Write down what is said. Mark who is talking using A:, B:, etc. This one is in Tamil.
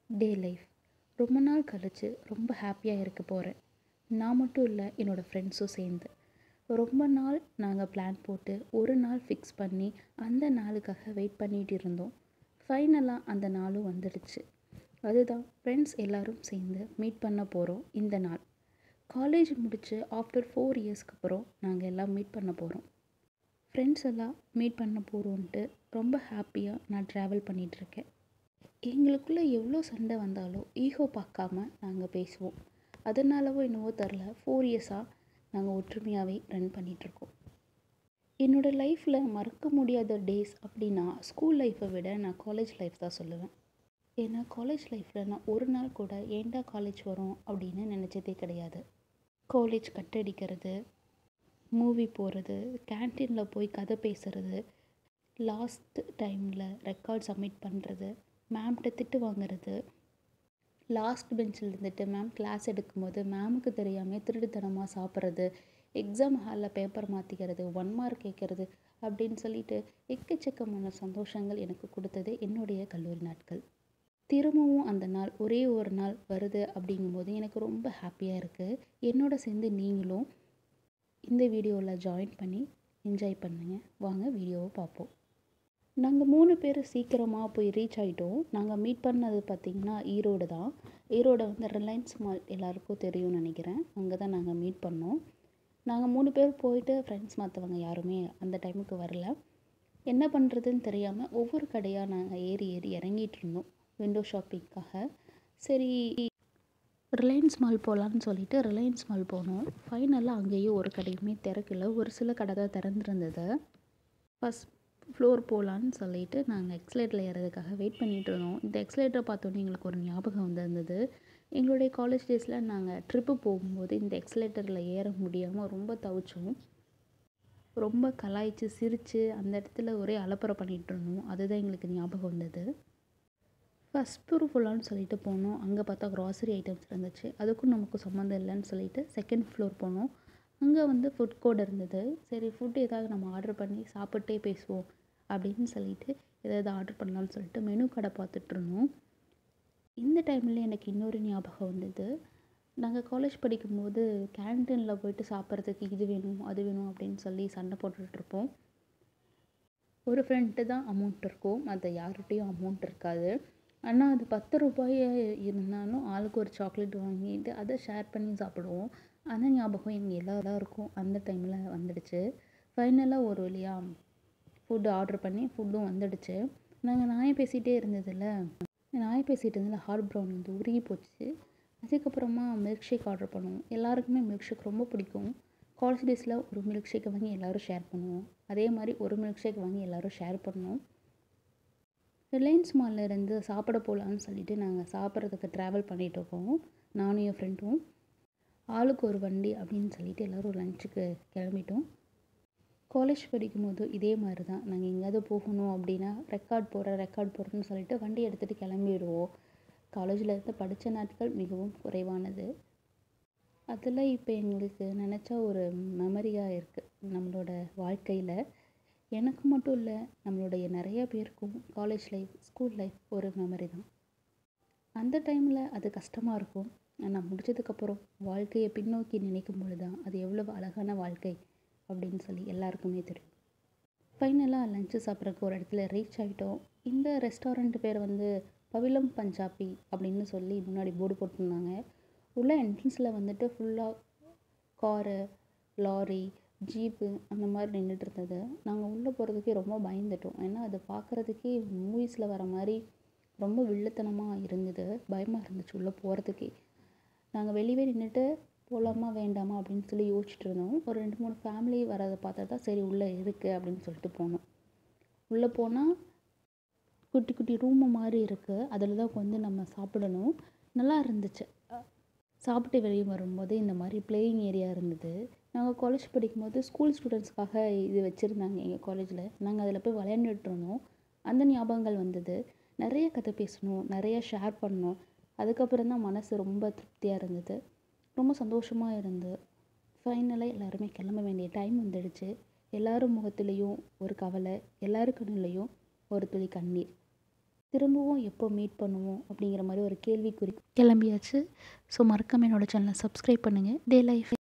A: டே லைஃப் ரொம்ப நாள் கழிச்சு ரொம்ப ஹாப்பியாக இருக்க போகிறேன் நான் மட்டும் இல்லை என்னோடய ஃப்ரெண்ட்ஸும் சேர்ந்து ரொம்ப நாள் நாங்கள் பிளான் போட்டு ஒரு நாள் ஃபிக்ஸ் பண்ணி அந்த நாளுக்காக வெயிட் பண்ணிகிட்டு இருந்தோம் ஃபைனலாக அந்த நாளும் வந்துடுச்சு அதுதான் ஃப்ரெண்ட்ஸ் எல்லோரும் சேர்ந்து மீட் பண்ண போகிறோம் இந்த நாள் காலேஜ் முடித்து ஆஃப்டர் ஃபோர் இயர்ஸ்க்கு அப்புறம் நாங்கள் எல்லாம் மீட் பண்ண போகிறோம் ஃப்ரெண்ட்ஸ் எல்லாம் மீட் பண்ண போகிறோன்ட்டு ரொம்ப ஹாப்பியாக நான் ட்ராவல் பண்ணிகிட்ருக்கேன் எங்களுக்குள்ளே எவ்வளோ சண்டை வந்தாலும் ஈகோ பார்க்காம நாங்கள் பேசுவோம் அதனாலவோ என்னவோ தெரில ஃபோர் இயர்ஸாக நாங்கள் ஒற்றுமையாகவே ரன் பண்ணிகிட்ருக்கோம் என்னோடய லைஃப்பில் மறக்க முடியாத டேஸ் அப்படின்னா ஸ்கூல் லைஃப்பை விட நான் காலேஜ் லைஃப் தான் சொல்லுவேன் ஏன்னா காலேஜ் லைஃப்பில் நான் ஒரு நாள் கூட ஏன்டா காலேஜ் வரோம் அப்படின்னு நினச்சதே கிடையாது காலேஜ் கட்டடிக்கிறது மூவி போகிறது கேன்டீனில் போய் கதை பேசுகிறது லாஸ்ட் டைமில் ரெக்கார்ட் சப்மிட் பண்ணுறது மேம்கிட்ட திட்டு வாங்குறது லாஸ்ட் பெஞ்சில் இருந்துட்டு மேம் கிளாஸ் எடுக்கும்போது மேமுக்கு தெரியாமல் திருடுத்தனமாக சாப்பிட்றது எக்ஸாம் ஹாலில் பேப்பர் மாற்றிக்கிறது ஒன் மார்க் கேட்குறது அப்படின்னு சொல்லிட்டு எக்கச்சக்கமான சந்தோஷங்கள் எனக்கு கொடுத்தது என்னுடைய கல்லூரி நாட்கள் திரும்பவும் அந்த நாள் ஒரே ஒரு நாள் வருது அப்படிங்கும்போது எனக்கு ரொம்ப ஹாப்பியாக இருக்குது என்னோட சேர்ந்து நீங்களும் இந்த வீடியோவில் ஜாயின் பண்ணி என்ஜாய் பண்ணுங்க வாங்க வீடியோவை பார்ப்போம் நாங்கள் மூணு பேர் சீக்கிரமாக போய் ரீச் ஆகிட்டோம் நாங்கள் மீட் பண்ணது பார்த்திங்கன்னா ஈரோடு தான் ஈரோடு வந்து ரிலையன்ஸ் மால் எல்லாருக்கும் தெரியும்னு நினைக்கிறேன் அங்கே தான் நாங்கள் மீட் பண்ணோம் நாங்கள் மூணு பேர் போயிட்டு ஃப்ரெண்ட்ஸ் மற்றவங்க யாருமே அந்த டைமுக்கு வரல என்ன பண்ணுறதுன்னு தெரியாமல் ஒவ்வொரு கடையாக நாங்கள் ஏறி ஏறி இறங்கிட்டு இருந்தோம் விண்டோ ஷாப்பிங்க்காக சரி ரிலையன்ஸ் மால் போகலான்னு சொல்லிட்டு ரிலையன்ஸ் மால் போனோம் ஃபைனலாக அங்கேயும் ஒரு கடையுமே திறக்கல ஒரு சில கடை தான் திறந்துருந்தது ஃபஸ்ட் ஃப்ளோர் போகலான்னு சொல்லிட்டு நாங்கள் எக்ஸலேட்டரில் ஏறதுக்காக வெயிட் பண்ணிகிட்டு இருந்தோம் இந்த எக்ஸலேட்டரை பார்த்தோன்னே எங்களுக்கு ஒரு ஞாபகம் வந்திருந்தது எங்களுடைய காலேஜ் டேஸில் நாங்கள் ட்ரிப்பு போகும்போது இந்த எக்ஸலேட்டரில் ஏற முடியாமல் ரொம்ப தவிச்சோம் ரொம்ப கலாய்ச்சி சிரித்து அந்த இடத்துல ஒரே அலப்பறை பண்ணிகிட்டு இருந்தோம் அதுதான் எங்களுக்கு ஞாபகம் வந்தது ஃபஸ்ட் ஃப்ளோர் போகலான்னு சொல்லிட்டு போனோம் அங்கே பார்த்தா க்ராசரி ஐட்டம்ஸ் இருந்துச்சு அதுக்கும் நமக்கு சம்மந்தம் இல்லைன்னு சொல்லிட்டு செகண்ட் ஃப்ளோர் போனோம் அங்கே வந்து ஃபுட் கோட் இருந்தது சரி ஃபுட் ஏதாவது நம்ம ஆர்டர் பண்ணி சாப்பிட்டே பேசுவோம் அப்படின்னு சொல்லிட்டு ஏதாவது ஆர்டர் பண்ணலான்னு சொல்லிட்டு மெனு கடை பார்த்துட்டு இருந்தோம் இந்த டைமில் எனக்கு இன்னொரு ஞாபகம் வந்தது நாங்கள் காலேஜ் படிக்கும்போது கேன்டீனில் போயிட்டு சாப்பிட்றதுக்கு இது வேணும் அது வேணும் அப்படின்னு சொல்லி சண்டை போட்டுட்ருப்போம் ஒரு ஃப்ரெண்ட்டு தான் அமௌண்ட் இருக்கும் மற்ற யார்கிட்டையும் அமௌண்ட் இருக்காது ஆனால் அது பத்து ரூபாய் இருந்தாலும் ஆளுக்கு ஒரு சாக்லேட் வாங்கிட்டு அதை ஷேர் பண்ணி சாப்பிடுவோம் அந்த ஞாபகம் எங்கள் எல்லாருக்கும் அந்த டைமில் வந்துடுச்சு ஃபைனலாக ஒரு வழியாக ஃபுட்டு ஆர்டர் பண்ணி ஃபுட்டும் வந்துடுச்சு நாங்கள் நாய் பேசிகிட்டே இருந்ததில்ல நாய் பேசிகிட்டு இருந்ததில் ஹார்ட் ப்ரௌன் வந்து உருகி போச்சு அதுக்கப்புறமா மில்க் ஷேக் ஆர்டர் பண்ணுவோம் எல்லாருக்குமே மில்க் ஷேக் ரொம்ப பிடிக்கும் காலேஜ் டேஸில் ஒரு மில்க் ஷேக்கை வாங்கி எல்லோரும் ஷேர் பண்ணுவோம் அதே மாதிரி ஒரு மில்க் ஷேக் வாங்கி எல்லோரும் ஷேர் பண்ணோம் ரிலையன்ஸ் மாலில் இருந்து சாப்பிட போகலான்னு சொல்லிட்டு நாங்கள் சாப்பிட்றதுக்கு ட்ராவல் பண்ணிகிட்டு இருக்கோம் நானும் என் ஃப்ரெண்டும் ஆளுக்கு ஒரு வண்டி அப்படின்னு சொல்லிட்டு எல்லோரும் லஞ்சுக்கு கிளம்பிட்டோம் காலேஜ் படிக்கும்போது இதே மாதிரி தான் நாங்கள் எங்கேயாவது போகணும் அப்படின்னா ரெக்கார்ட் போடுற ரெக்கார்ட் போடுறோன்னு சொல்லிட்டு வண்டி எடுத்துகிட்டு கிளம்பிடுவோம் காலேஜில் இருந்து படித்த நாட்கள் மிகவும் குறைவானது அதில் இப்போ எங்களுக்கு நினச்சா ஒரு மெமரியாக இருக்குது நம்மளோட வாழ்க்கையில் எனக்கு மட்டும் இல்லை நம்மளுடைய நிறைய பேருக்கும் காலேஜ் லைஃப் ஸ்கூல் லைஃப் ஒரு மெமரி தான் அந்த டைமில் அது கஷ்டமாக இருக்கும் ஆனால் முடிச்சதுக்கப்புறம் வாழ்க்கையை பின்னோக்கி நினைக்கும் பொழுது தான் அது எவ்வளோ அழகான வாழ்க்கை அப்படின்னு சொல்லி எல்லாருக்குமே தெரியும் ஃபைனலாக லஞ்சு சாப்பிட்றதுக்கு ஒரு இடத்துல ரீச் ஆகிட்டோம் இந்த ரெஸ்டாரண்ட் பேர் வந்து பவிலம் பஞ்சாபி அப்படின்னு சொல்லி முன்னாடி போர்டு போட்டிருந்தாங்க உள்ள என்ட்ரன்ஸில் வந்துட்டு ஃபுல்லாக காரு லாரி ஜீப்பு அந்த மாதிரி நின்றுட்டு இருந்தது நாங்கள் உள்ளே போகிறதுக்கே ரொம்ப பயந்துட்டோம் ஏன்னா அது பார்க்குறதுக்கே மூவிஸில் வர மாதிரி ரொம்ப வில்லத்தனமாக இருந்தது பயமாக இருந்துச்சு உள்ளே போகிறதுக்கே நாங்கள் வெளியே நின்றுட்டு போகலாமா வேண்டாமா அப்படின்னு சொல்லி யோசிச்சுட்டு இருந்தோம் ஒரு ரெண்டு மூணு ஃபேமிலி வரதை பார்த்தா தான் சரி உள்ளே இருக்குது அப்படின்னு சொல்லிட்டு போனோம் உள்ளே போனால் குட்டி குட்டி ரூமு மாதிரி இருக்குது அதில் தான் வந்து நம்ம சாப்பிடணும் நல்லா இருந்துச்சு சாப்பிட்டு வெளியே வரும்போது இந்த மாதிரி பிளேயிங் ஏரியா இருந்தது நாங்கள் காலேஜ் படிக்கும்போது ஸ்கூல் ஸ்டூடெண்ட்ஸ்க்காக இது வச்சுருந்தாங்க எங்கள் காலேஜில் நாங்கள் அதில் போய் விளையாண்டுட்டு இருந்தோம் அந்த ஞாபகங்கள் வந்தது நிறைய கதை பேசணும் நிறைய ஷேர் பண்ணோம் அதுக்கப்புறம் தான் மனசு ரொம்ப திருப்தியாக இருந்தது ரொம்ப சந்தோஷமாக இருந்து ஃபைனலாக எல்லாருமே கிளம்ப வேண்டிய டைம் வந்துடுச்சு எல்லாரும் முகத்துலேயும் ஒரு கவலை எல்லாரு கண்ணுலேயும் ஒரு துளி கண்ணீர் திரும்பவும் எப்போ மீட் பண்ணுவோம் அப்படிங்கிற மாதிரி ஒரு கேள்விக்குறி கிளம்பியாச்சு ஸோ மறக்காமல் என்னோடய சேனலை சப்ஸ்கிரைப் பண்ணுங்கள் டே லைஃப்